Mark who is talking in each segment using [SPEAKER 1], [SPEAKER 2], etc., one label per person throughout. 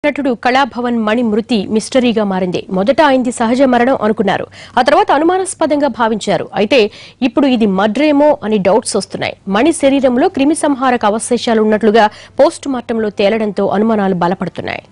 [SPEAKER 1] నటుడు కళాభవన్ మణి మృతి మిస్టరీగా మారింది మొదట ఆయనది సహజ మరణం అనుకున్నారు ఆ తర్వాత అనుమానాస్పదంగా భావించారు అయితే ఇప్పుడు ఇది మడ్రేమో అని డౌట్స్ వస్తున్నాయి మణి శరీరంలో క్రిమి సంహారక అవశేషాలు ఉన్నట్లుగా పోస్ట్ మార్టంలో తేలడంతో అనుమానాలు బలపడుతున్నాయి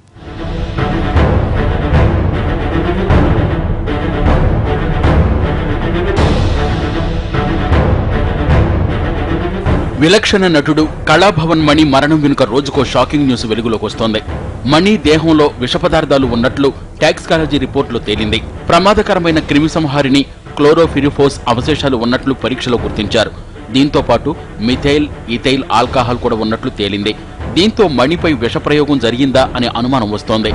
[SPEAKER 2] విలక్షణ నటుడు కళాభవన్ మణి మరణం వెనుక రోజుకో షాకింగ్ న్యూస్ వెలుగులోకి వస్తోంది మణి దేహంలో విష పదార్థాలు ఉన్నట్లు టాక్సికాలజీ రిపోర్టులో తేలింది ప్రమాదకరమైన క్రిమి సంహారిని క్లోరోఫిరిఫోస్ అవశేషాలు ఉన్నట్లు పరీక్షలో గుర్తించారు దీంతో పాటు మిథైల్ ఇథైల్ ఆల్కహాల్ కూడా ఉన్నట్లు తేలింది దీంతో మణిపై విషప్రయోగం జరిగిందా అనే అనుమానం వస్తోంది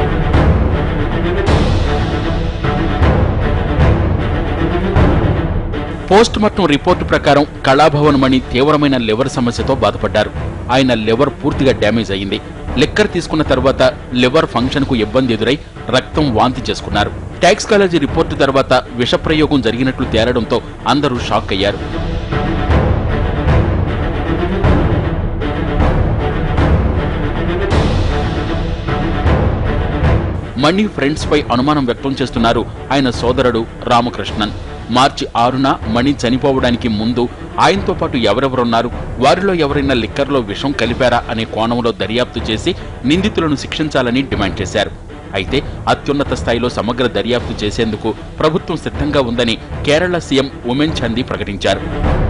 [SPEAKER 2] పోస్ట్ మార్టం రిపోర్టు ప్రకారం కళాభవన్ మణి తీవ్రమైన లివర్ సమస్యతో బాధపడ్డారు ఆయన లివర్ పూర్తిగా డ్యామేజ్ అయింది లిక్కర్ తీసుకున్న తర్వాత లివర్ ఫంక్షన్ కు ఇబ్బంది ఎదురై రక్తం వాంతి చేసుకున్నారు టాక్సికాలజీ రిపోర్టు తర్వాత విషప్రయోగం జరిగినట్లు తేలడంతో అందరూ షాక్ అయ్యారు మణి ఫ్రెండ్స్ పై అనుమానం వ్యక్తం చేస్తున్నారు ఆయన సోదరుడు రామకృష్ణన్ మార్చి ఆరున మణి చనిపోవడానికి ముందు ఆయనతో పాటు ఎవరెవరున్నారు వారిలో ఎవరైనా లిక్కర్లో విషం కలిపారా అనే కోణంలో దర్యాప్తు చేసి నిందితులను శిక్షించాలని డిమాండ్ చేశారు అయితే అత్యున్నత స్థాయిలో సమగ్ర దర్యాప్తు చేసేందుకు ప్రభుత్వం సిద్ధంగా ఉందని కేరళ సీఎం ఉమెన్ చందీ ప్రకటించారు